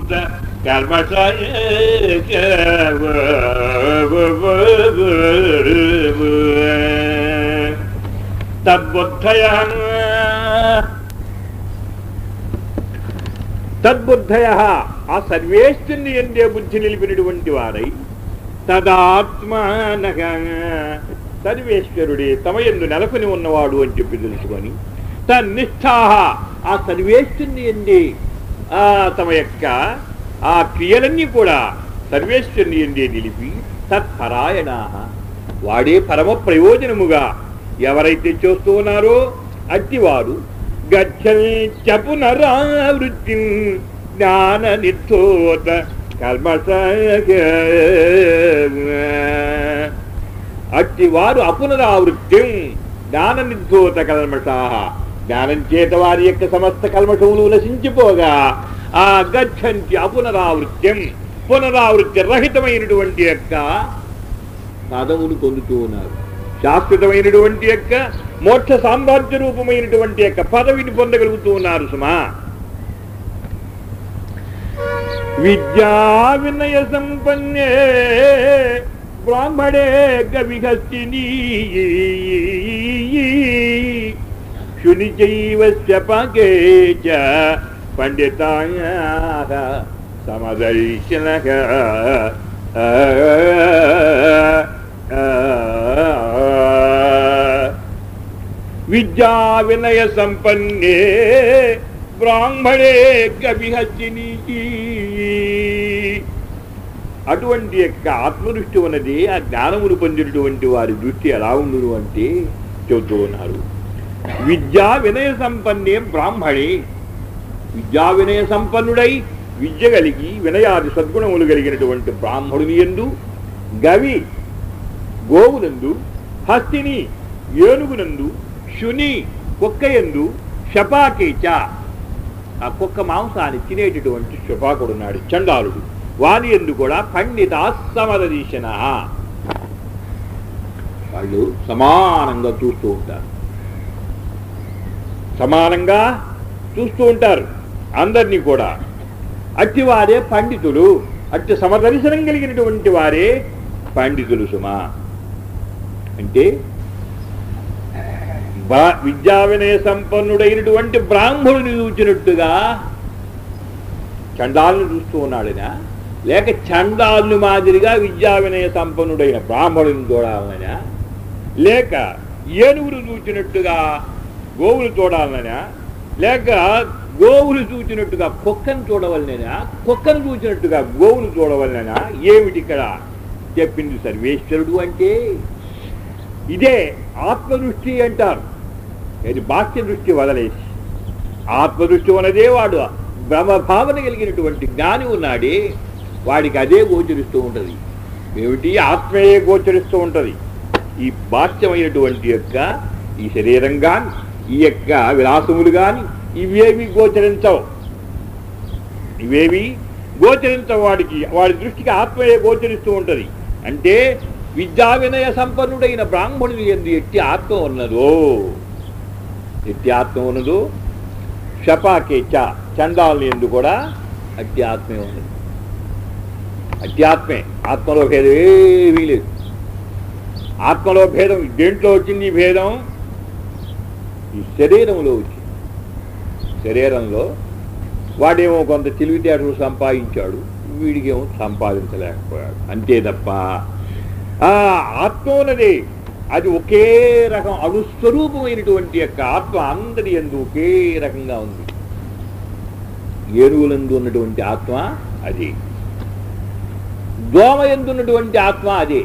కల్మషాయ తద్బుద్ధయ తద్బుద్ధయ ఆ సర్వేశ్వరుని ఎందే బుద్ధి నిలిపినటువంటి వారై తదాత్మానగ సర్వేశ్వరుడే తమ ఎందు నెలకొని ఉన్నవాడు అని చెప్పి తెలుసుకొని తన్నిష్టాహ ఆ సర్వేశ్వరుని ఎందే ఆ తమ యొక్క ఆ క్రియలన్నీ కూడా సర్వేశ్వరుని ఎందే నిలిపి తత్పరాయణ వాడే పరమ ప్రయోజనముగా ఎవరైతే చేస్తూ ఉన్నారో అట్టివారు గచ్చ పునరావృత్తి జ్ఞాన నిర్ధోత కల్మష అట్టి వారు అపునరావృత్తి జ్ఞాన నిర్ధోత కల్మషా జ్ఞానం చేత వారి యొక్క సమస్త కల్మషములు నశించిపోగా ఆ గచ్చంతి అపునరావృత్యం పునరావృత్తి రహితమైనటువంటి యొక్క పదవును పొందుతూ ఉన్నారు శాశ్వతమైనటువంటి యొక్క మోక్ష సామ్రాజ్య రూపమైనటువంటి యొక్క పదవిని పొందగలుగుతూ ఉన్నారు సుమా విద్యా వినయ సంపన్నే బ్రాహ్మణే గవిహస్తిని శునిచైవ శపకే చ పండితాయ సమదర్శన విద్యా వినయ సంపన్నే బ్రాహ్మణే గవిహస్తిని అటువంటి యొక్క ఆత్మదృష్టి ఉన్నది ఆ జ్ఞానమును పొందినటువంటి వారి దృష్టి ఎలా ఉండును అంటే చెబుతూ ఉన్నారు విద్యా వినయ సంపన్నే బ్రాహ్మణి విద్యా వినయ సంపన్నుడై విద్య కలిగి వినయాది సద్గుణములు కలిగినటువంటి బ్రాహ్మణుని ఎందు గవి గోవునందు హస్తిని ఏనుగునందు శుని కుక్క ఎందు శపాకేచ ఆ కుక్క మాంసాన్ని తినేటటువంటి శపాకుడున్నాడు చండాలుడు వాని ఎందు కూడా పండిత సమదీశన వాళ్ళు సమానంగా చూస్తూ ఉంటారు సమానంగా చూస్తూ ఉంటారు అందరినీ కూడా అట్టి వారే పండితులు అట్టి సమదర్శనం కలిగినటువంటి వారే పండితులు సుమా అంటే బా- విద్యా వినయ సంపన్నుడైనటువంటి బ్రాహ్మణుని చూచినట్టుగా చండాలను చూస్తూ ఉన్నాడనా లేక చండాలను మాదిరిగా విద్యా వినయ సంపన్నుడైన బ్రాహ్మణుని చూడాలనా లేక ఏనుగులు చూచినట్టుగా గోవులు చూడాలనా లేక గోవులు చూచినట్టుగా కుక్కను చూడవలనేనా కుక్కను చూచినట్టుగా గోవులు చూడవలనేనా ఏమిటి ఇక్కడ చెప్పింది సర్వేశ్వరుడు అంటే ఇదే ఆత్మదృష్టి అంటారు ఇది బాహ్య దృష్టి వదలేసి ఆత్మదృష్టి ఉన్నదే వాడు బ్రహ్మభావన కలిగినటువంటి జ్ఞాని ఉన్నాడే వాడికి అదే గోచరిస్తూ ఉంటుంది ఏమిటి ఆత్మయే గోచరిస్తూ ఉంటుంది ఈ బాహ్యమైనటువంటి యొక్క ఈ శరీరం కానీ ఈ యొక్క విలాసములు కానీ ఇవేవి గోచరించవు ఇవేవి గోచరించవు వాడికి వాడి దృష్టికి ఆత్మయే గోచరిస్తూ ఉంటుంది అంటే విద్యా వినయ సంపన్నుడైన బ్రాహ్మణుని ఎందు ఎట్టి ఆత్మ ఉన్నదో ఎట్టి ఆత్మ ఉన్నదో శపాకే చ చండాలని ఎందు కూడా అట్టి ఆత్మే ఉన్నది అట్టి ఆత్మే ఆత్మలో భేదం ఏమీ లేదు ఆత్మలో భేదం దేంట్లో వచ్చింది ఈ భేదం ఈ శరీరంలో వచ్చింది శరీరంలో వాడేమో కొంత తెలివితేటలు సంపాదించాడు వీడికేమో సంపాదించలేకపోయాడు అంతే తప్ప ఆ ఆత్మ ఉన్నది అది ఒకే రకం అణుస్వరూపమైనటువంటి యొక్క ఆత్మ అందరి ఎందు ఒకే రకంగా ఉంది ఏనుగులందు ఉన్నటువంటి ఆత్మ అది దోమ ఎందు ఉన్నటువంటి ఆత్మ అదే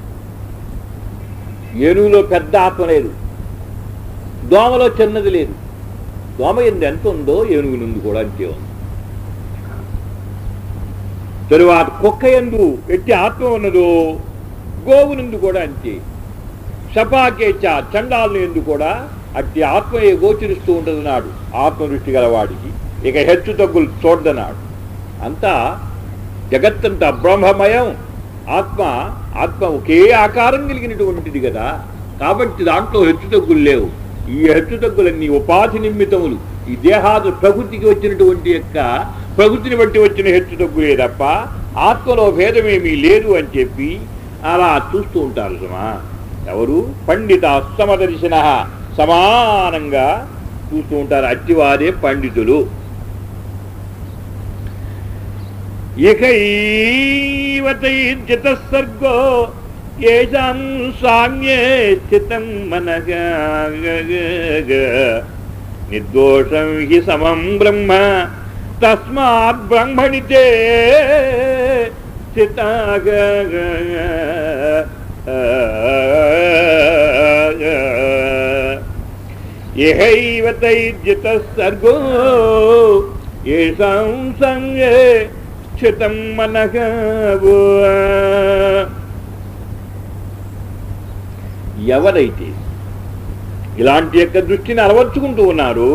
ఏనుగులో పెద్ద ఆత్మ లేదు దోమలో చిన్నది లేదు దోమ ఎందు ఎంత ఉందో ఏనుగు నుండి కూడా అంతే ఉంది తరువాత కుక్క ఎందు ఎట్టి ఆత్మ ఉన్నదో గోవు నుండి కూడా అంతే శపాకేచ చండాలను ఎందు కూడా అట్టి ఆత్మయే గోచరిస్తూ ఉంటుంది నాడు ఆత్మదృష్టి గలవాడికి ఇక హెచ్చు తగ్గులు చూడదన్నాడు అంతా జగత్తంతా బ్రహ్మమయం ఆత్మ ఆత్మ ఒకే ఆకారం కలిగినటువంటిది కదా కాబట్టి దాంట్లో హెచ్చు తగ్గులు లేవు ఈ హెచ్చు తగ్గులన్నీ ఉపాధి నిమిత్తములు ఈ దేహాదు ప్రకృతికి వచ్చినటువంటి యొక్క ప్రకృతిని బట్టి వచ్చిన హెచ్చు తగ్గులే తప్ప ఆత్మలో భేదమేమీ లేదు అని చెప్పి అలా చూస్తూ ఉంటారు సుమా ఎవరు పండిత సమదర్శన సమానంగా చూస్తూ ఉంటారు అట్టివారే పండితులు ఇకైవతైర్జిత సర్గో ఏషాం సామ్యే స్థితం మనగ నిర్దోషం హి సమం బ్రహ్మ తస్మాత్ బ్రహ్మణితే స్థితాగ ఇహైవ తైర్జిత సర్గో ఏషాం సంగే స్థితం మనః ఎవరైతే ఇలాంటి యొక్క దృష్టిని అలవర్చుకుంటూ ఉన్నారు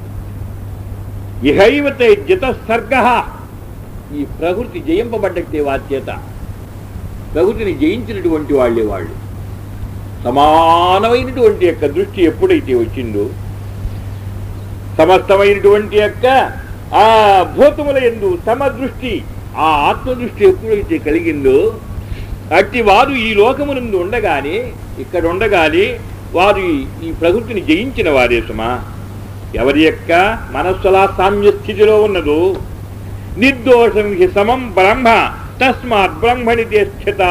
ఇహైవ తైర్జిత సర్గ ఈ ప్రకృతి జయింపబడ్డట్టే వారి చేత ప్రకృతిని జయించినటువంటి వాళ్ళే వాళ్ళు సమానమైనటువంటి యొక్క దృష్టి ఎప్పుడైతే వచ్చిందో సమస్తమైనటువంటి యొక్క ఆ భూతముల ఎందు సమదృష్టి ఆ ఆత్మదృష్టి ఎప్పుడైతే కలిగిందో అట్టి వారు ఈ లోకమునందు ఉండగానే ఇక్కడ ఉండగానే వారు ఈ- ఈ ప్రకృతిని జయించిన వారే సుమా ఎవరి యొక్క మనస్సులా సామ్య స్థితిలో ఉన్నదో నిర్దోషం హి సమం బ్రహ్మ తస్మాత్ బ్రహ్మణి స్థితా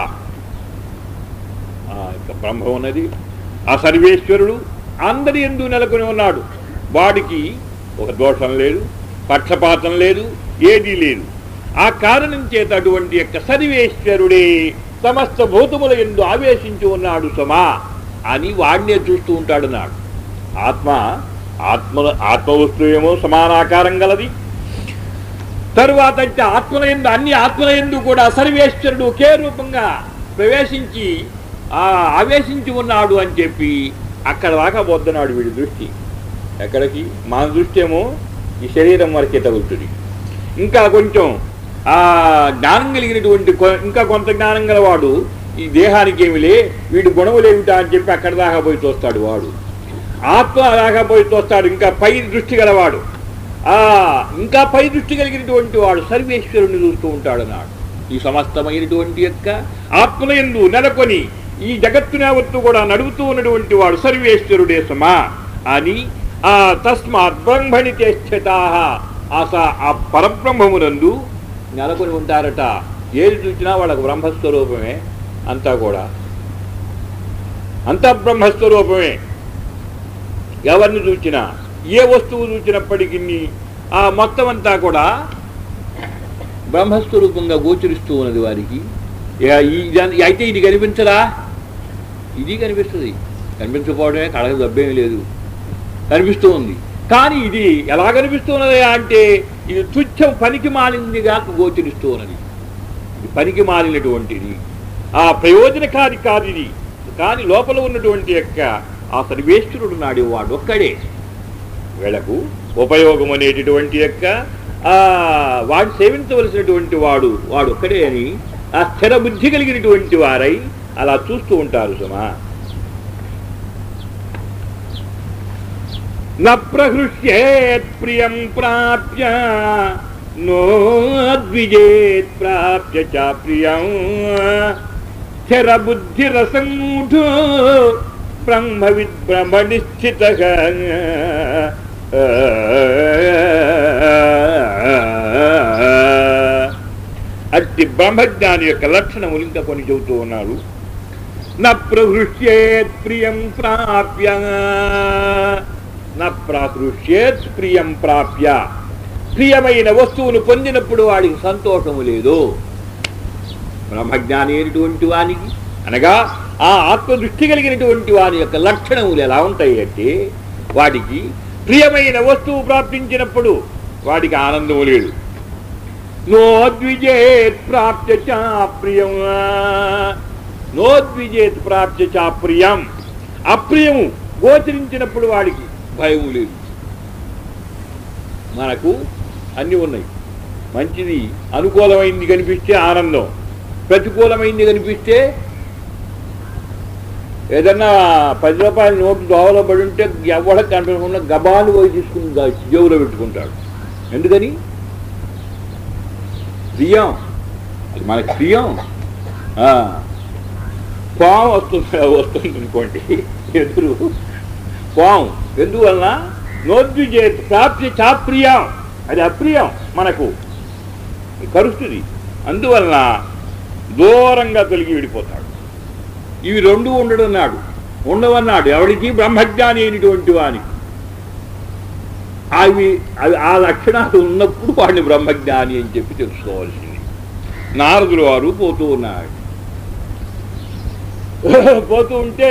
ఇక బ్రహ్మ ఉన్నది ఆ సర్వేశ్వరుడు అందరి ఎందు నెలకొని ఉన్నాడు వాడికి ఒక దోషం లేదు పక్షపాతం లేదు ఏదీ లేదు ఆ కారణం చేత అటువంటి యొక్క సర్వేశ్వరుడే సమస్త భూతముల ఎందు ఆవేశించి ఉన్నాడు సమా అని వాడినే చూస్తూ ఉంటాడు నాడు ఆత్మ ఆత్మ ఆత్మవస్తువు ఏమో సమానాకారం గలది తరువాత అంటే ఆత్మల ఎందు అన్ని ఆత్మల ఎందు కూడా సర్వేశ్వరుడు ఒకే రూపంగా ప్రవేశించి ఆ ఆవేశించి ఉన్నాడు అని చెప్పి అక్కడ దాకా పోతున్నాడు వీడి దృష్టి ఎక్కడికి మన దృష్టి ఏమో ఈ శరీరం వరకే తగులుతుంది ఇంకా కొంచెం ఆ జ్ఞానం కలిగినటువంటి కొ- ఇంకా కొంత జ్ఞానం గలవాడు ఈ దేహానికి ఏమిలే వీడి గుణములు ఏమిటా అని చెప్పి అక్కడ దాకా పోయి చూస్తాడు వాడు ఆత్మ దాకా పోయి చూస్తాడు ఇంకా పై దృష్టి గలవాడు ఆ ఇంకా పై దృష్టి కలిగినటువంటి వాడు సర్వేశ్వరుని చూస్తూ ఉంటాడు అన్నాడు ఈ సమస్తమైనటువంటి యొక్క ఆత్మయందు నెలకొని ఈ జగత్తు యావత్తు కూడా నడుపుతూ ఉన్నటువంటి వాడు సర్వేశ్వరుడే సమా అని ఆ తస్మాత్ బ్రహ్మణి చేష్టతా ఆస ఆ పరబ్రహ్మమునందు నెలకొని ఉంటారట ఏది చూసినా వాళ్ళకు బ్రహ్మస్వరూపమే అంతా కూడా అంతా బ్రహ్మస్వరూపమే ఎవరిని చూచినా ఏ వస్తువు చూచినప్పటికీ ఆ మొత్తం అంతా కూడా బ్రహ్మస్వరూపంగా గోచరిస్తూ ఉన్నది వారికి ఇక ఈ దాని- అయితే ఇది కనిపించదా ఇది కనిపిస్తుంది కనిపించకపోవడమే కడగ దబ్బేమీ లేదు కనిపిస్తూ ఉంది కానీ ఇది ఎలా కనిపిస్తున్నది అంటే ఇది తుచ్చం పనికి మాలిందిగా గోచరిస్తూ ఉన్నది ఇది పనికి మాలినటువంటిది ఆ ప్రయోజనకారి కాదు ఇది కానీ లోపల ఉన్నటువంటి యొక్క ఆ సర్వేశ్వరుడు నాడు వాడు ఒక్కడే వీళ్ళకు ఉపయోగం అనేటటువంటి యొక్క ఆ వాడు సేవించవలసినటువంటి వాడు వాడు ఒక్కడే అని ఆ స్థిర బుద్ధి కలిగినటువంటి వారై అలా చూస్తూ ఉంటారు సుమా న ప్రహృష్యేత్ ప్రియం ప్రాప్య నోద్విజేత్ ప్రాప్య చ ప్రియం స్థిర బుద్ధిరసంగూఢో బ్రహ్మవిద్ బ్రహ్మ నిశ్చిత అట్టి బ్రహ్మజ్ఞాని యొక్క లక్షణములు ఇంకా కొన్ని చెబుతూ ఉన్నారు న ప్రహృష్యేత్ ప్రియం ప్రాప్య న ప్రహృష్యేత్ ప్రియం ప్రాప్య ప్రియమైన వస్తువును పొందినప్పుడు వాడికి సంతోషము లేదు బ్రహ్మజ్ఞాని అయినటువంటి వానికి అనగా ఆ ఆత్మదృష్టి కలిగినటువంటి వాని యొక్క లక్షణములు ఎలా ఉంటాయి అంటే వాడికి ప్రియమైన వస్తువు ప్రాప్తించినప్పుడు వాడికి ఆనందము లేదు నోద్విజేత్ ప్రాప్య చ ప్రియం నోద్విజేత్ ప్రాప్య చ ప్రియం అప్రియము గోచరించినప్పుడు వాడికి భయము లేదు మనకు అన్నీ ఉన్నాయి మంచిది అనుకూలమైంది కనిపిస్తే ఆనందం ప్రతికూలమైంది కనిపిస్తే ఏదన్నా పది రూపాయల నోటు దోవలో పడి ఉంటే ఎవడ కనిపించకుండా గబాలు పోయి తీసుకుని గా- జేబులో పెట్టుకుంటాడు ఎందుకని ప్రియం అది మనకి ప్రియం ఆ, పాము వస్తుంది వస్తుంది అనుకోండి ఎదురు పాము ఎందువలన నోద్విజే ప్రాప్తి చాప్రియం అది అప్రియం మనకు కరుస్తుంది అందువలన దూరంగా తొలగి విడిపోతాడు ఇవి రెండు ఉండడున్నాడు ఉండవన్నాడు ఎవడికి బ్రహ్మజ్ఞాని అయినటువంటి వానికి అవి అవి ఆ లక్షణాలు ఉన్నప్పుడు వాడిని బ్రహ్మజ్ఞాని అని చెప్పి తెలుసుకోవాల్సింది నారదులు వారు పోతూ ఉన్నాడు పోతూ ఉంటే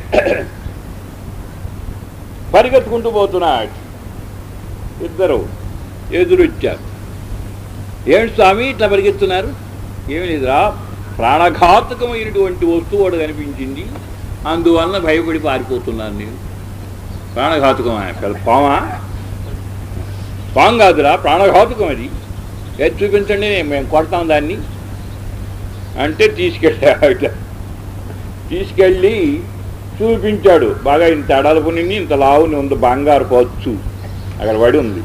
పరిగెత్తుకుంటూ పోతున్నాడు ఇద్దరు ఎదురొచ్చారు ఏమిటి స్వామి ఇట్లా పరిగెత్తున్నారు ఏమి లేదురా ప్రాణఘాతకమైనటువంటి వస్తువు ఒకటి కనిపించింది అందువలన భయపడి పారిపోతున్నాను నేను ప్రాణఘాతకం పెద్ద పామా పాము కాదురా ప్రాణఘాతకం అది ఏది చూపించండి మేము కొడతాం దాన్ని అంటే తీసుకెళ్ళాడు తీసుకెళ్ళి చూపించాడు బాగా ఇంత అడలపు నిండి ఇంత లావుని ఉంది బంగారు పచ్చు అక్కడ పడి ఉంది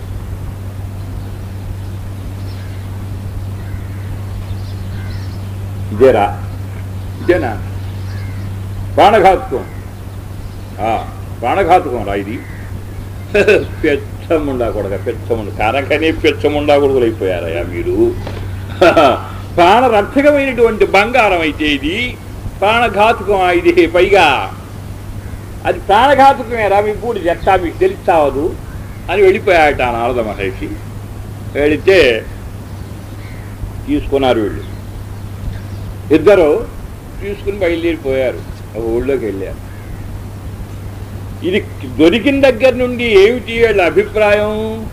ఇదేరా ఇదేనా ప్రాణఘాతకం ఆ, ప్రాణఘాతకం రా ఇది పెచ్చముండా కొడక పెచ్చముండ కరకనే పెచ్చముండా కొడుకులు అయిపోయారయ్యా మీరు ప్రాణరక్షకమైనటువంటి బంగారం అయితే ఇది ప్రాణఘాతకం ఇది పైగా అది ప్రాణఘాతకమేరా మీ పూడి ఎట్టా మీకు తెలుస్తావదు అని వెళ్ళిపోయాట ఆ నారద మహర్షి వెళితే తీసుకున్నారు వీళ్ళు ఇద్దరు తీసుకుని బయలుదేరిపోయారు ఒక ఊళ్ళోకి వెళ్ళారు ఇది దొరికిన దగ్గర నుండి ఏమిటి వీళ్ళ అభిప్రాయం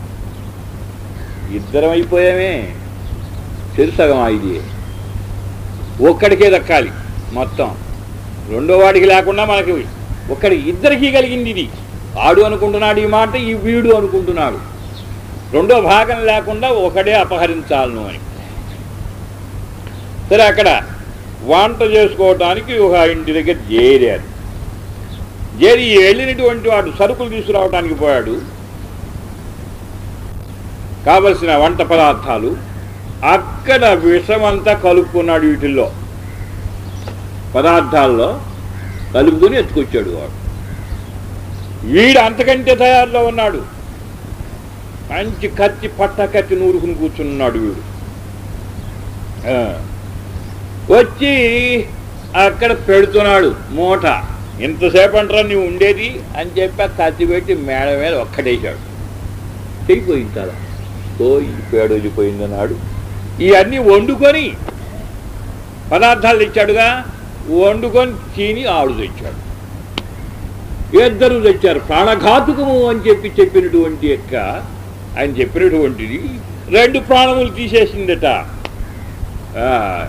ఇద్దరం అయిపోయామే చెరుసగం ఇది ఒక్కడికే దక్కాలి మొత్తం రెండో వాడికి లేకుండా మనకి ఒక్కడికి ఇద్దరికి కలిగింది ఇది ఆడు అనుకుంటున్నాడు ఈ మాట ఈ వీడు అనుకుంటున్నాడు రెండో భాగం లేకుండా ఒకడే అపహరించాలను అని సరే అక్కడ వంట చేసుకోవటానికి ఒక ఇంటి దగ్గర చేరారు చేరి వెళ్ళినటువంటి వాడు సరుకులు తీసుకురావడానికి పోయాడు కావలసిన వంట పదార్థాలు అక్కడ విషమంతా కలుపుకున్నాడు వీటిల్లో పదార్థాల్లో కలుపుకొని ఎత్తుకొచ్చాడు వాడు వీడు అంతకంటే తయారులో ఉన్నాడు మంచి కత్తి పట్ట కత్తి నూరుకుని కూర్చున్నాడు వీడు ఆ. వచ్చి అక్కడ పెడుతున్నాడు మూట ఇంతసేపు అంటారా నువ్వు ఉండేది అని చెప్పి ఆ కత్తి పెట్టి మేడ మీద ఒక్కటేశాడు చెయ్యిపోయింది కదా ఓ ఈ పేడొలిపోయిందన్నాడు ఇవన్నీ వండుకొని పదార్థాలు తెచ్చాడుగా వండుకొని తిని ఆడు తెచ్చాడు ఇద్దరు తెచ్చారు ప్రాణఘాతుకము అని చెప్పి చెప్పినటువంటి యొక్క ఆయన చెప్పినటువంటిది రెండు ప్రాణములు తీసేసిందట ఆ,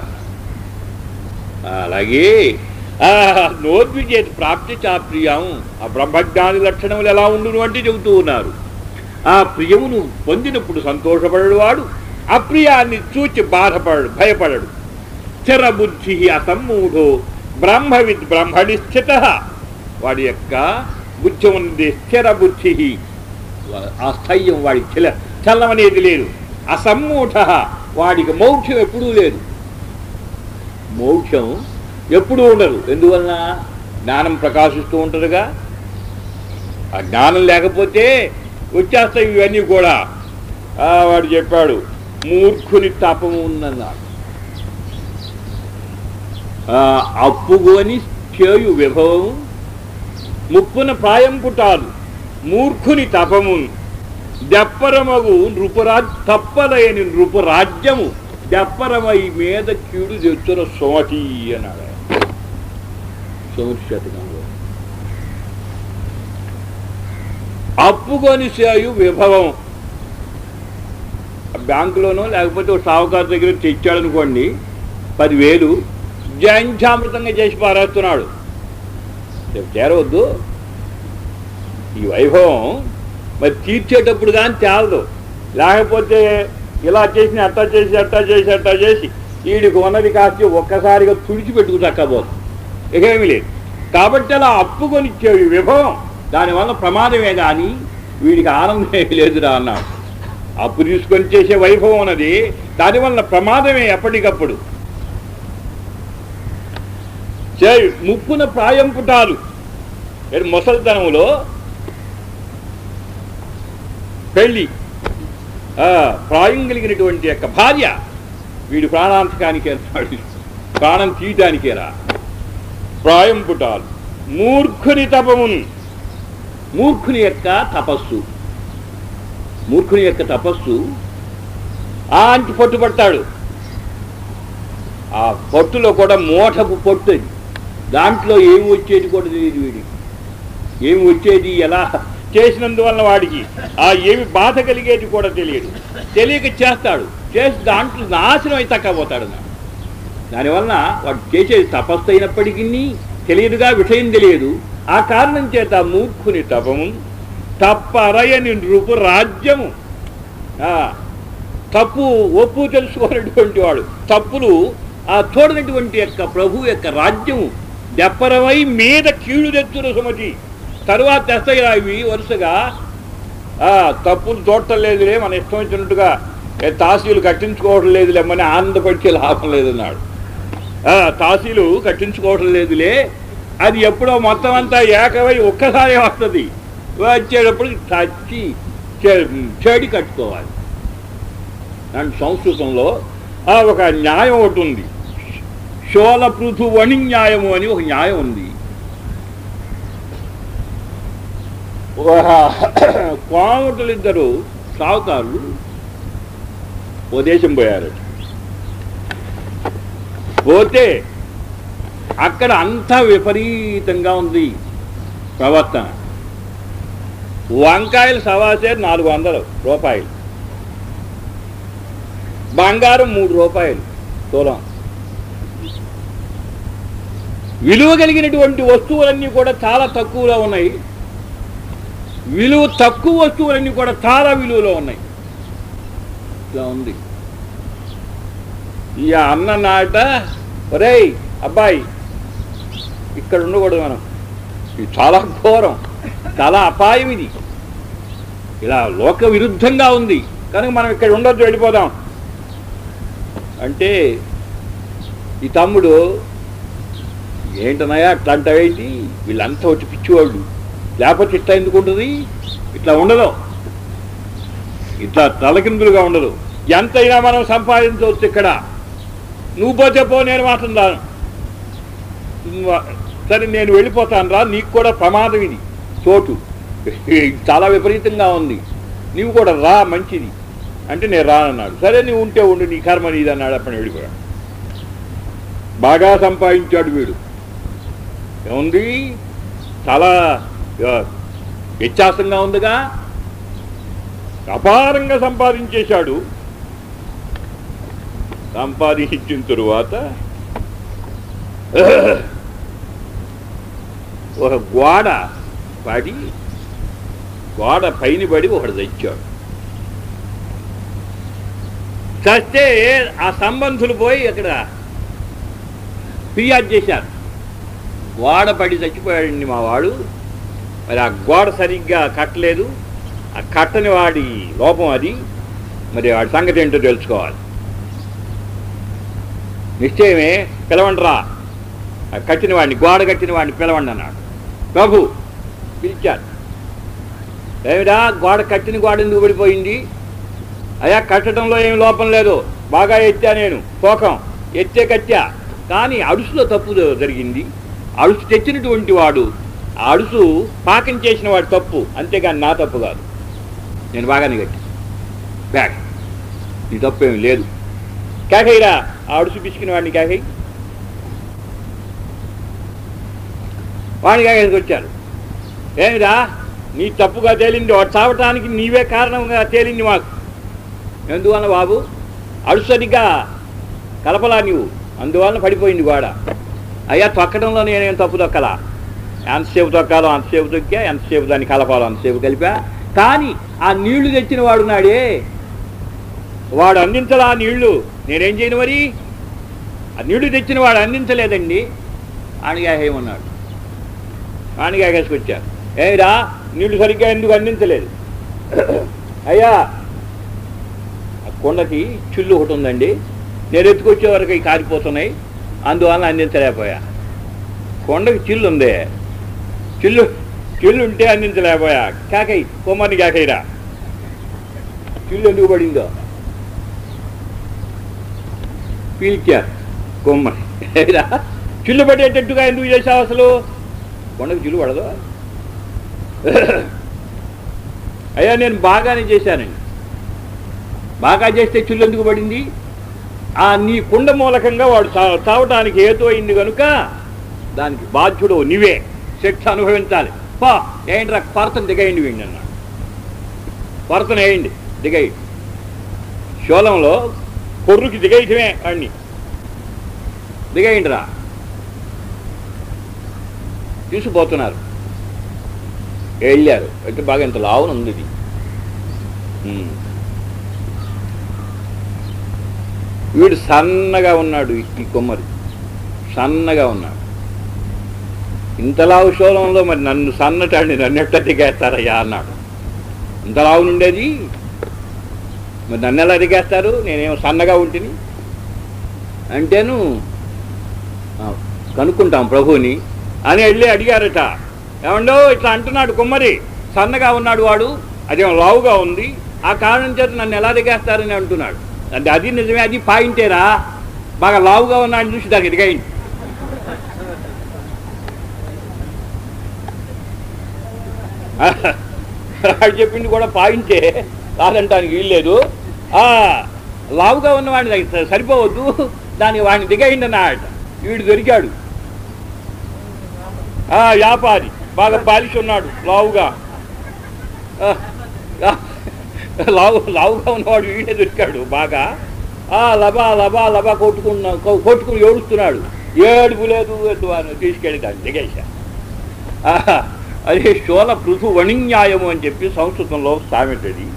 అలాగే ఆ, నోద్విజేత ప్రాప్తి చాప్రియం ఆ బ్రహ్మజ్ఞాని లక్షణములు ఎలా ఉండును అంటే చెబుతూ ఉన్నారు ఆ ప్రియమును పొందినప్పుడు సంతోషపడడు వాడు అప్రియాన్ని చూచి బాధపడడు భయపడడు స్థిర బుద్ధి అసమ్మూఢో బ్రహ్మవిద్ బ్రహ్మణి స్థిత వాడి యొక్క బుద్ధి ఉంది స్థిర బుద్ధి ఆ స్థైర్యం వాడికి చెల చల్లమనేది లేదు అసమ్మూఢ వాడికి మౌఢ్యం ఎప్పుడూ లేదు మోక్షం ఎప్పుడూ ఉండదు ఎందువలన జ్ఞానం ప్రకాశిస్తూ ఉంటుందిగా ఆ జ్ఞానం లేకపోతే వచ్చేస్తాయి ఇవన్నీ కూడా ఆ, వాడు చెప్పాడు మూర్ఖుని తపము ఉందన్నాడు ఆ, అప్పుగోని చేయు విభవం ముప్పున ప్రాయం పుట్టాలు మూర్ఖుని తపము దెప్పరమగు నృపరాజ్ తప్పలయని నృపరాజ్యము దెప్పరమై మీద కీడు తెచ్చున సోటి అన్నాడు ఆయన. సోమటి శతకంలో అప్పుకొని చేయు విభవం బ్యాంకులోనో లేకపోతే ఒక సావుకారు దగ్గర తెచ్చాడు అనుకోండి పదివేలు జంఛామృతంగా చేసి పారేస్తున్నాడు రేపు చేరవద్దు ఈ వైభవం మరి తీర్చేటప్పుడు కానీ తేలదు లేకపోతే ఇలా చేసి అట్టా చేసి అట్టా చేసి అట్టా చేసి వీడికి ఉన్నది కాస్త ఒక్కసారిగా తుడిచిపెట్టుకు చక్కపోదు ఇకేమీ లేదు కాబట్టి అలా అప్పుకొని ఇచ్చేవి విభవం దానివల్ల ప్రమాదమే కానీ వీడికి ఆనందమే లేదురా అన్నాడు అప్పు తీసుకొని చేసే వైభవం అన్నది దానివల్ల ప్రమాదమే ఎప్పటికప్పుడు చే- ముప్పున ప్రాయం పుటాలు ఏడు ముసలితనంలో పెళ్ళి ఆ, ప్రాయం కలిగినటువంటి యొక్క భార్య వీడు ప్రాణాంతకానికి వెళ్తాడు ప్రాణం తీయటానికేరా ప్రాయం పుటాలు మూర్ఖుని తపమున్ మూర్ఖుని యొక్క తపస్సు మూర్ఖుని యొక్క తపస్సు ఆ అంటి పట్టుబడతాడు ఆ పట్టులో కూడా మూటపు పొట్టు అది దాంట్లో ఏమి వచ్చేది కూడా తెలియదు వీడికి ఏమి వచ్చేది ఎలా చేసినందువల్ల వాడికి ఆ ఏమి బాధ కలిగేది కూడా తెలియదు తెలియక చేస్తాడు చేసి దాంట్లో నాశనం అయితే తక్కపోతాడు నా దానివల్ల వాడు చేసేది తపస్సు అయినప్పటికీ తెలియదుగా విషయం తెలియదు ఆ కారణం చేత మూర్ఖుని తపము తప్పరయని నృపు రాజ్యము ఆ, తప్పు ఒప్పు తెలుసుకోనటువంటి వాడు తప్పులు ఆ చూడనటువంటి యొక్క ప్రభు యొక్క రాజ్యము దెప్పరమై మీద కీడు తెచ్చును సుమతి తరువాత తెస్తాయి ఇవి వరుసగా ఆ, తప్పులు చూడటం లేదులే మన ఇష్టం వచ్చినట్టుగా ఏ తాసీలు కట్టించుకోవడం లేదులే మన ఆనందపడితే లాభం లేదన్నాడు ఆ, తాసీలు కట్టించుకోవడం లేదులే అది ఎప్పుడో మొత్తం అంతా ఏకమై ఒక్కసారి వస్తుంది వచ్చేటప్పుడు చచ్చి చే- చెడి కట్టుకోవాలి అండ్ సంస్కృతంలో ఆ ఒక న్యాయం ఒకటి ఉంది శోల పృథు వణి న్యాయము అని ఒక న్యాయం ఉంది కోమటులు ఇద్దరు సావుకారులు ఓ దేశం పోయారు పోతే అక్కడ అంతా విపరీతంగా ఉంది ప్రవర్తన వంకాయలు సవాసే నాలుగు వందలు రూపాయలు బంగారం మూడు రూపాయలు తులం విలువ కలిగినటువంటి వస్తువులన్నీ కూడా చాలా తక్కువలో ఉన్నాయి విలువ తక్కువ వస్తువులన్నీ కూడా చాలా విలువలో ఉన్నాయి ఇట్లా ఉంది ఈ అన్న నాట ఒరేయ్ అబ్బాయి ఇక్కడ ఉండకూడదు మనం ఇది చాలా ఘోరం చాలా అపాయం ఇది ఇలా లోక విరుద్ధంగా ఉంది కనుక మనం ఇక్కడ ఉండొద్దు వెళ్ళిపోదాం అంటే ఈ తమ్ముడు ఏంటనయా అట్లా అంటావేంటి వీళ్ళంతా వచ్చి పిచ్చివాళ్ళు లేకపోతే ఇట్లా ఎందుకు ఉంటుంది ఇట్లా ఉండదు ఇట్లా తలకిందులుగా ఉండదు ఎంతైనా మనం సంపాదించవచ్చు ఇక్కడ నువ్వు పోతే పో నేను మాట్లాడాను సరే నేను వెళ్ళిపోతాను రా నీకు కూడా ప్రమాదం ఇది చోటు చాలా విపరీతంగా ఉంది నీవు కూడా రా మంచిది అంటే నేను రానన్నాడు సరే నువ్వు ఉంటే ఉండు నీ కర్మ నీది అన్నాడు అప్పుడు వెళ్ళిపోయాడు బాగా సంపాదించాడు వీడు ఏముంది చాలా ఆ, వ్యత్యాసంగా ఉందిగా అపారంగా సంపాదించేశాడు సంపాదించిన తరువాత ఒక గోడ పడి గోడ పైన పడి ఒకడు తెచ్చాడు చస్తే ఆ సంబంధులు పోయి అక్కడ ఫిర్యాదు చేశారు గోడ పడి చచ్చిపోయాడండి మా వాడు మరి ఆ గోడ సరిగ్గా కట్టలేదు ఆ కట్టని వాడి లోపం అది మరి వాడి సంగతి ఏంటో తెలుసుకోవాలి నిశ్చయమే పిలవండిరా ఆ కట్టిన వాడిని గోడ కట్టిన వాడిని పిలవండి అన్నాడు ప్రభు పిలిచారు ఏమిరా గోడ కట్టిన గోడ ఎందుకు పడిపోయింది అయ్యా కట్టడంలో ఏమి లోపం లేదు బాగా ఎత్తా నేను తోకం ఎత్తే కట్టా కానీ అడుసులో తప్పు జరిగింది అడుసు తెచ్చినటువంటి వాడు ఆ అడుసు పాకం చేసిన వాడు తప్పు అంతేగాని నా తప్పు కాదు నేను బాగానే కట్టి బ్యాగ్ నీ తప్పు ఏమి లేదు కేకయ్యరా ఆ అడుసు పిసికిన వాడిని కేకయ్య వాడిని కేకేసి వచ్చారు ఏమిరా నీ తప్పుగా తేలింది వాడు చావటానికి నీవే కారణంగా తేలింది మాకు ఎందువల్ల బాబు అడుసు సరిగ్గా కలపలా నీవు అందువలన పడిపోయింది గోడ అయ్యా తొక్కడంలో నేనేం తప్పు తొక్కలా ఎంతసేపు తొక్కాలో అంతసేపు తొక్కా ఎంతసేపు దాన్ని కలపాలో అంతసేపు కలిపా కానీ ఆ నీళ్లు తెచ్చిన వాడు నాడే వాడు అందించలా ఆ నీళ్లు నేనేం చేయను మరి ఆ నీళ్లు తెచ్చిన వాడు అందించలేదండి ఆణిగాహేమన్నాడు ఆణిగాకేసుకొచ్చారు. వచ్చారు. ఏమిరా నీళ్లు సరిగ్గా ఎందుకు అందించలేదు అయ్యా కొండకి చిల్లు ఒకటి ఉందండి నేను ఎత్తుకొచ్చే వరకు అవి కారిపోతున్నాయి అందువల్ల అందించలేకపోయా కొండకి చిల్లు ఉంది చిల్లు చిల్లు ఉంటే అందించలేకపోయా కాకై కొమ్మని కాకైరా చిల్లు ఎందుకు పడిందో పీల్చా కొమ్మని ఏరా, చిల్లు పడేటట్టుగా ఎందుకు చేసావు అసలు కొండకు చిల్లు పడదు అయ్యా నేను బాగానే చేశానండి బాగా చేస్తే చిల్లు ఎందుకు పడింది ఆ నీ కుండ మూలకంగా వాడు చా- చావటానికి ఏదో అయింది కనుక దానికి బాధ్యుడు నీవే శిక్ష అనుభవించాలి పా ఏంట్రా కొరతను దిగయండి వీడిని అన్నాడు కొరతను వేయండి దిగయండి శోలంలో కొర్రుకి దిగేయటమే వాడిని దిగేయండి రా తీసుకుపోతున్నారు వెళ్ళారు అంటే బాగా ఇంత లావున ఉంది ఇది ఉమ్. వీడు సన్నగా ఉన్నాడు ఈ- ఈ కొమ్మరి సన్నగా ఉన్నాడు ఇంత లావు శోలంలో మరి నన్ను సన్నటాడిని నన్ను ఎట్లా దిగేస్తారయ్యా అన్నాడు ఇంత లావు నుండేది మరి నన్ను ఎలా దిగేస్తారు నేనేమో సన్నగా ఉంటుంది అంటేను ఆ, కనుక్కుంటాం ప్రభుని అని వెళ్ళి అడిగారట ఏమండో ఇట్లా అంటున్నాడు కుమ్మరి సన్నగా ఉన్నాడు వాడు అదేమో లావుగా ఉంది ఆ కారణం చేత నన్ను ఎలా దిగేస్తారని అంటున్నాడు అంటే అది నిజమే అది పాయింటేరా బాగా లావుగా ఉన్నాడు చూసి దానికి దిగైంది వాడు చెప్పింది కూడా పాయింటే కాదంటానికి వీల్లేదు ఆ, లావుగా ఉన్నవాడిని దానికి స- సరిపోవద్దు దానికి వాడిని దిగైంది అన్నమాట వీడు దొరికాడు ఆ, వ్యాపారి బాగా పాలిష్ ఉన్నాడు లావుగా ఆ, ఆ, లావు లావుగా ఉన్నవాడు వీడే దొరికాడు బాగా ఆ లబా లబా లబా కొట్టుకున్న కొ- కొట్టుకుని ఏడుస్తున్నాడు ఏడుపు లేదు ఎద్దు అని తీసుకెళ్ళి దాన్ని దిగేశా ఆహా, అదే శోల పృథు వణిన్యాయము అని చెప్పి సంస్కృతంలో సామెతది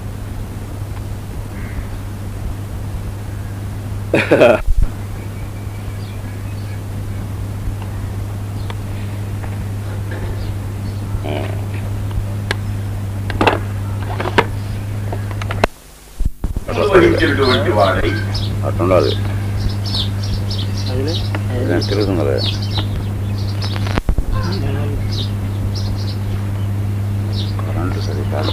నిర్వహించినటువంటి వాడై అట్లుండాలి నేను తిరుగుతున్నది కరెంటు సరి కాదు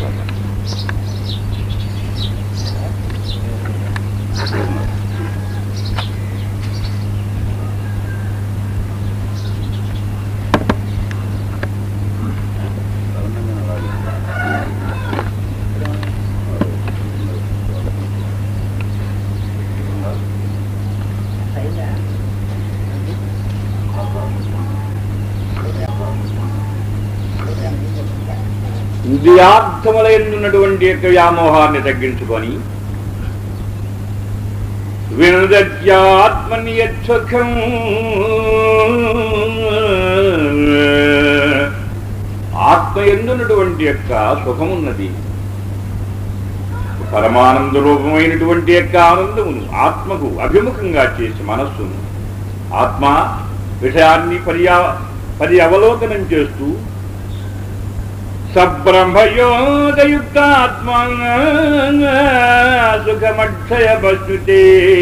ఇంద్రియార్థములైనటువంటి యొక్క వ్యామోహాన్ని తగ్గించుకొని వినదత్యాత్మని యచ్చుఖం ఆత్మ ఎందున్నటువంటి యొక్క సుఖమున్నది పరమానంద రూపమైనటువంటి యొక్క ఆనందమును ఆత్మకు అభిముఖంగా చేసి మనస్సును ఆత్మ విషయాన్ని పర్యా పరి అవలోకనం చేస్తూ సబ్రహ్మయోగయుక్తాత్మ సుఖమక్షయ పశుతే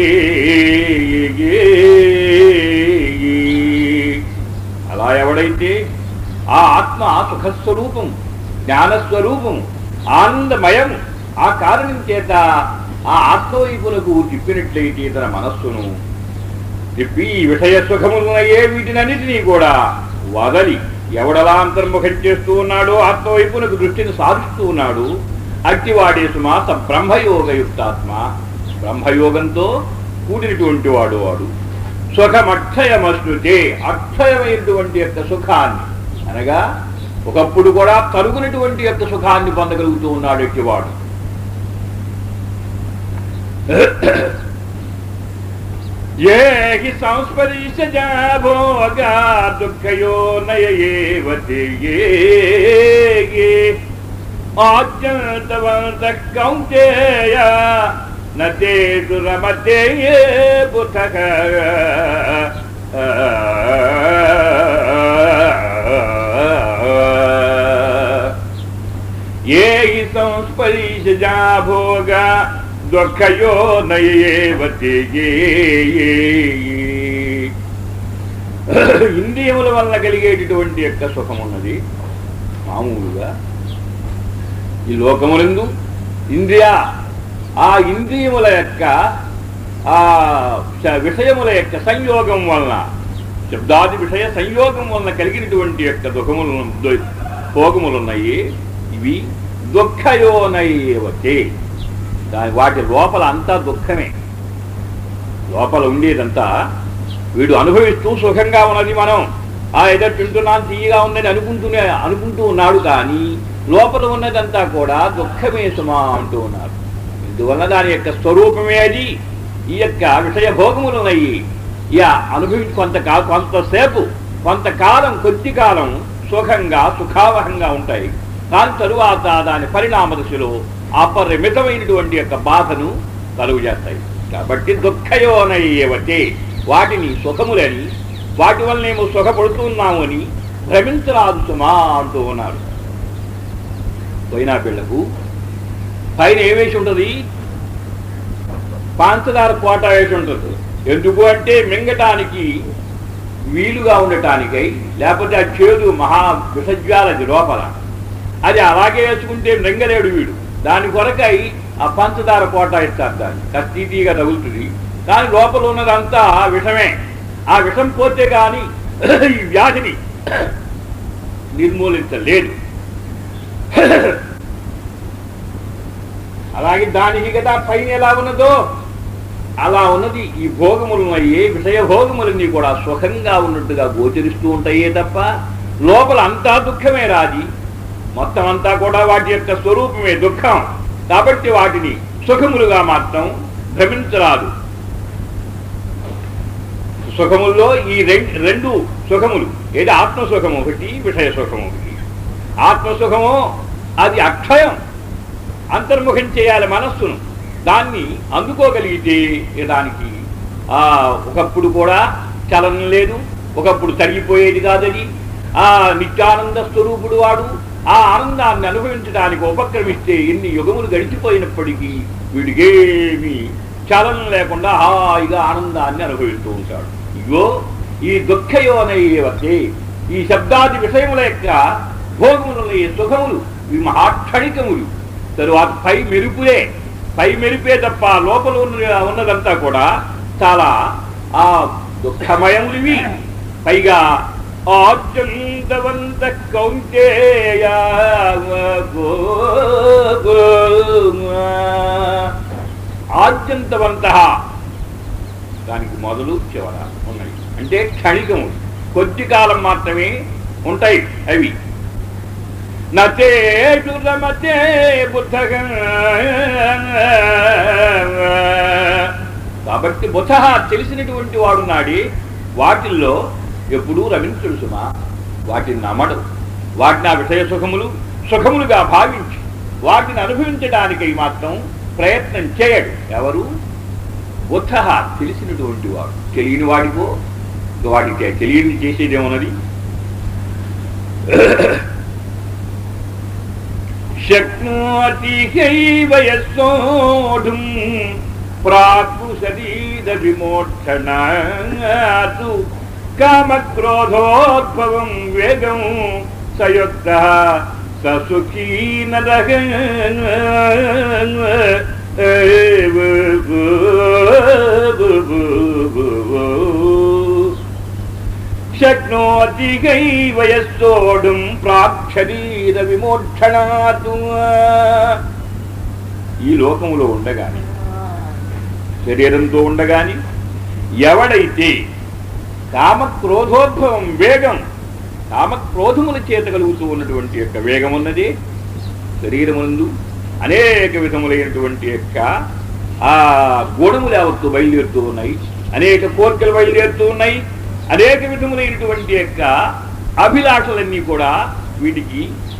అలా ఎవడైతే ఆ ఆత్మ సుఖస్వరూపం జ్ఞానస్వరూపం ఆనందమయం ఆ కారణం చేత ఆ ఆత్మవైపునకు తిప్పినట్లయితే తన మనస్సును తిప్పి ఈ విషయ సుఖములయ్యే వీటినన్నిటినీ కూడా వదలి ఎవడలా అంతర్ముఖం చేస్తూ ఉన్నాడో ఆత్మవైపునకు దృష్టిని సాధిస్తూ ఉన్నాడు అట్టివాడే సుమాత బ్రహ్మయోగయుక్తాత్మ బ్రహ్మయోగంతో కూడినటువంటి వాడు వాడు సుఖమక్షయమశ్నుతే అక్షయమైనటువంటి యొక్క సుఖాన్ని అనగా ఒకప్పుడు కూడా తరుగునటువంటి యొక్క సుఖాన్ని పొందగలుగుతూ ఉన్నాడు ఎట్టివాడు ये हि संस्परिशजा भोगा दुःखयो नययेव ते ये ये आज्ञन्तवन्तः कौन्तेय न तेषु रमते ये बुधः ये हि संस्परिशजा भोगा దుఃఖయో నయేవతే ఇంద్రియముల వల్ల కలిగేటటువంటి యొక్క సుఖం ఉన్నది మామూలుగా ఈ లోకములందు ఇంద్రియ ఆ ఇంద్రియముల యొక్క ఆ స- విషయముల యొక్క సంయోగం వలన శబ్దాది విషయ సంయోగం వలన కలిగినటువంటి యొక్క దుఃఖములు దు- భోగములున్నాయి ఇవి దుఃఖయోనైవతే దాని వాటి లోపల అంతా దుఃఖమే లోపల ఉండేదంతా వీడు అనుభవిస్తూ సుఖంగా ఉన్నది మనం ఆ ఏదో తింటున్నాను తీయగా ఉందని అనుకుంటూనే అనుకుంటూ ఉన్నాడు కానీ లోపల ఉన్నదంతా కూడా దుఃఖమే సుమా అంటూ ఉన్నారు ఇందువల్ల దాని యొక్క స్వరూపమే అది ఈ యొక్క విషయ భోగములు ఉన్నాయి ఇక అనుభవి కొంత కొంతసేపు కొంతకాలం కొద్ది కాలం సుఖంగా సుఖావహంగా ఉంటాయి దాని తరువాత దాని పరిణామ దశలో అపరిమితమైనటువంటి యొక్క బాధను కలుగు చేస్తాయి కాబట్టి దుఃఖయోనయ్యవతే వాటిని సుఖములని వాటి వల్లనేమో సుఖపడుతున్నాము అని భ్రమించరాదు సుమా అంటూ ఉన్నారు పోయినా పిల్లకు పైన ఏ వేసి ఉంటుంది పంచదార కోట వేసి ఉంటుంది ఎందుకు అంటే మింగటానికి వీలుగా ఉండటానికై లేకపోతే ఆ చేదు మహా విషజ్వాలది లోపల అది అలాగే వేసుకుంటే మింగలేడు వీడు దాని కొరకై ఆ పంచదార కోట ఇస్తారు దాన్ని కస్తీతీగా తగులుతుంది దాని లోపల ఉన్నదంతా విషమే ఆ విషం పోతే కానీ ఈ వ్యాధిని నిర్మూలించలేదు అలాగే దానికి కదా పైన ఎలా ఉన్నదో అలా ఉన్నది ఈ భోగములున్నాయి విషయ భోగములన్నీ కూడా సుఖంగా ఉన్నట్టుగా గోచరిస్తూ ఉంటాయే తప్ప లోపల అంతా దుఃఖమే రాది మొత్తం అంతా కూడా వాటి యొక్క స్వరూపమే దుఃఖం కాబట్టి వాటిని సుఖములుగా మాత్రం భ్రమించరాదు సుఖముల్లో ఈ రెం- రెండు సుఖములు ఏది ఆత్మ సుఖము ఒకటి విషయ సుఖము ఒకటి ఆత్మ సుఖము అది అక్షయం అంతర్ముఖం చేయాలి మనస్సును దాన్ని అందుకోగలిగితే ఇక దానికి ఆ ఒకప్పుడు కూడా చలనం లేదు ఒకప్పుడు తరిగిపోయేది కాదని ఆ నిత్యానంద స్వరూపుడు వాడు ఆ ఆనందాన్ని అనుభవించడానికి ఉపక్రమిస్తే ఎన్ని యుగములు గడిచిపోయినప్పటికీ వీడికేమీ చలనం లేకుండా హాయిగా ఆనందాన్ని అనుభవిస్తూ ఉంటాడు ఇగో ఈ దుఃఖయోనయ్యవతే ఈ శబ్దాది విషయముల యొక్క భోగముల సుఖములు ఇవి మహాక్షణికములు తరువాత పై మెరుపులే పై మెరుపే తప్ప లోపల ఉన్న ఉన్నదంతా కూడా చాలా ఆ దుఃఖమయములు ఇవి పైగా ఆద్యంతవంత కౌంటేయ ఆద్యంతవంత దానికి మొదలు చివర ఉన్నాయి అంటే క్షణికము కొద్ది కాలం మాత్రమే ఉంటాయి అవి నతేషు రమతే బుద్ధ కాబట్టి బుధ తెలిసినటువంటి వాడు నాడి వాటిల్లో ఎప్పుడూ రమించుడు సుమా వాటిని నమ్మడు వాటిని ఆ విషయ సుఖములు సుఖములుగా భావించి వాటిని అనుభవించడానికై మాత్రం ప్రయత్నం చేయడు ఎవరు బుద్ధ తెలిసినటువంటి వాడు తెలియని వాడికో ఇక వాడికి తెలియని చేసేదేమన్నది శక్నోతి వయస్సోఢుం ప్రాప్ను శరీర విమోక్షణాతు కామక్రోధోద్భవం వేగం సయుక్త ససుఖీ నరగ శక్నోతి వయస్సోఢుం ప్రాక్షరీర విమోక్షణాతు ఈ లోకములో ఉండగాని శరీరంతో ఉండగాని ఎవడైతే కామక్రోధోద్భవం వేగం కామక్రోధముల చేత కలుగుతూ ఉన్నటువంటి యొక్క వేగం ఉన్నది శరీరమునందు అనేక విధములైనటువంటి యొక్క ఆ గోడములు యావత్తు బయలుదేరుతూ ఉన్నాయి అనేక కోరికలు బయలుదేరుతూ ఉన్నాయి అనేక విధములైనటువంటి యొక్క అభిలాషలన్నీ కూడా వీటికి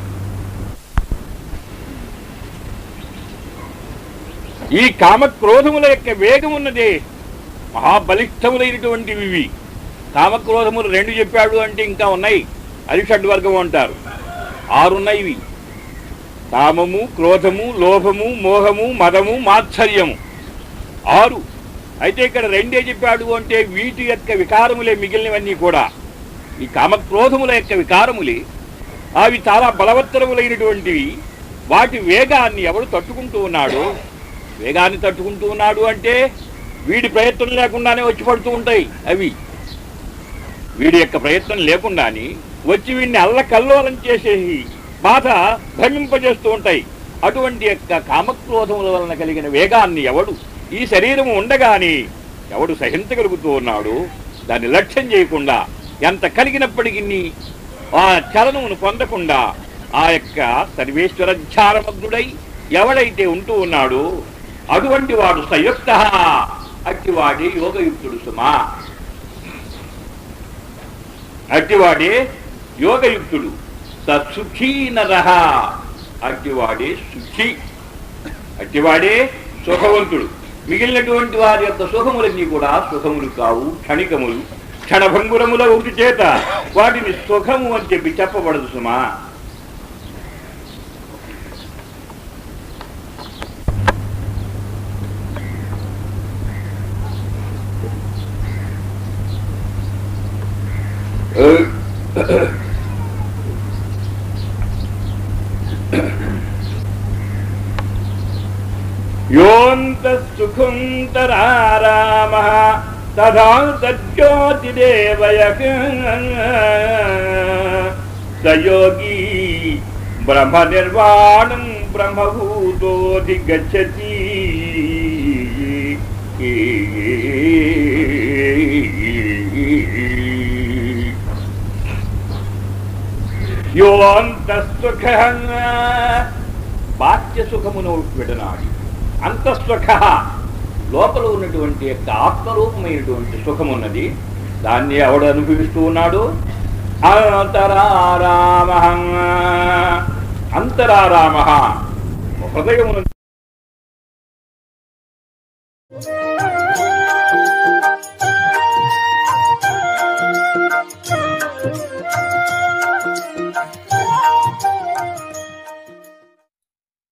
ఈ కామక్రోధముల యొక్క వేగం ఉన్నదే మహాబలిష్టములైనటువంటివి ఇవి కామక్రోధములు రెండు చెప్పాడు అంటే ఇంకా ఉన్నాయి అది షడ్వర్గం అంటారు ఆరున్నాయి ఇవి కామము క్రోధము లోభము మోహము మదము మాత్సర్యము ఆరు అయితే ఇక్కడ రెండే చెప్పాడు అంటే వీటి యొక్క వికారములే మిగిలినవన్నీ కూడా ఈ కామక్రోధముల యొక్క వికారములే అవి చాలా బలవత్తరములైనటువంటివి వాటి వేగాన్ని ఎవడు తట్టుకుంటూ ఉన్నాడు వేగాన్ని తట్టుకుంటూ ఉన్నాడు అంటే వీడి ప్రయత్నం లేకుండానే వచ్చి పడుతూ ఉంటాయి అవి వీడి యొక్క ప్రయత్నం లేకుండానే వచ్చి వీడిని అల్లకల్లోలం చేసేసి బాధ భ్రమింపజేస్తూ ఉంటాయి అటువంటి యొక్క కామక్రోధముల వలన కలిగిన వేగాన్ని ఎవడు ఈ శరీరము ఉండగానే ఎవడు సహించగలుగుతూ ఉన్నాడు దాన్ని లక్ష్యం చేయకుండా ఎంత కలిగినప్పటికీ ఆ చలనమును పొందకుండా ఆ యొక్క సర్వేశ్వర ధ్యానమగ్నుడై ఎవడైతే ఉంటూ ఉన్నాడో అటువంటి వాడు సంయుక్త అట్టివాడే యోగయుక్తుడు సుమా అట్టివాడే యోగయుక్తుడు సుఖీ నరహ అట్టివాడే సుఖీ అట్టివాడే సుఖవంతుడు మిగిలినటువంటి వారి యొక్క సుఖములన్నీ కూడా సుఖములు కావు క్షణికములు క్షణభంగురముల ఒకటి చేత వాటిని సుఖము అని చెప్పి చెప్పబడదు సుమా యోంతఃసుఖం తరారామః తథా తజ్యోతిదేవయక్ సయోగి బ్రహ్మ నిర్వాణం బ్రహ్మభూతోధిగచ్చతి యోంతఃసుఖ బాహ్య సుఖమును విడనాడి అంతఃసుఖ లోపల ఉన్నటువంటి యొక్క ఆత్మరూపమైనటువంటి సుఖమున్నది దాన్ని ఎవడు అనుభవిస్తూ ఉన్నాడు అంతరారామ అంతరారామ హృదయమును